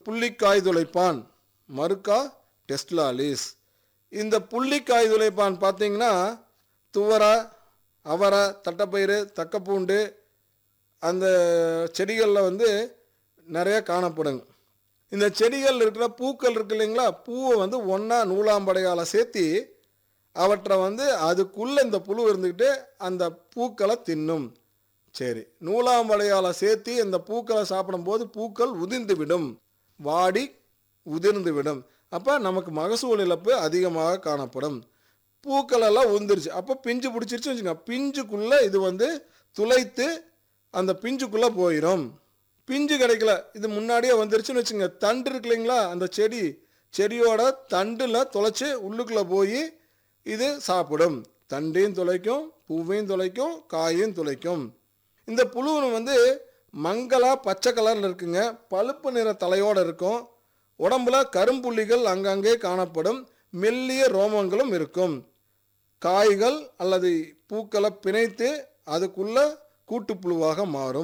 புள்ளிக்காய் துளைப்பான் மறுக்கா டெஸ்ட்லாலிஸ் இந்த புள்ளிக்காய் துளைப்பான் பார்த்தீங்கன்னா துவரை அவரை தட்டைப்பயிறு தக்கப்பூண்டு அந்த செடிகளில் வந்து நிறைய காணப்படுங்க இந்த செடிகள் இருக்கிற பூக்கள் இருக்கு இல்லைங்களா பூவை வந்து ஒன்றா நூலாம்படையால் சேர்த்தி அவற்றை வந்து அதுக்குள்ளே இந்த புழு இருந்துக்கிட்டு அந்த பூக்களை தின்னும் சரி நூலாம்படையால் சேர்த்து இந்த பூக்களை சாப்பிடும்போது பூக்கள் உதிர்ந்து விடும் வாடி உதிர்ந்து விடும் அப்போ நமக்கு மகசூல் இழப்பு அதிகமாக காணப்படும் பூக்கள் எல்லாம் உதிர்ந்துருச்சு அப்போ பிஞ்சு பிடிச்சிருச்சு வச்சுங்க பிஞ்சுக்குள்ளே இது வந்து துளைத்து அந்த பிஞ்சுக்குள்ளே போயிடும் பிஞ்சு கிடைக்கல இது முன்னாடியே வந்துருச்சுன்னு வச்சுங்க தண்டு இருக்கு இல்லைங்களா அந்த செடி செடியோட தண்டில் தொலைச்சி உள்ளுக்குள்ளே போய் இது சாப்பிடும் தண்டையும் துளைக்கும் பூவையும் துளைக்கும் காயையும் துளைக்கும் இந்த புழு வந்து மங்களா பச்சை கலரில் இருக்குங்க பழுப்பு நிற தலையோடு இருக்கும் உடம்புல கரும்புள்ளிகள் அங்கங்கே காணப்படும் மெல்லிய ரோமங்களும் இருக்கும் காய்கள் அல்லது பூக்களை பிணைத்து அதுக்குள்ள கூட்டுப்புழுவாக மாறும்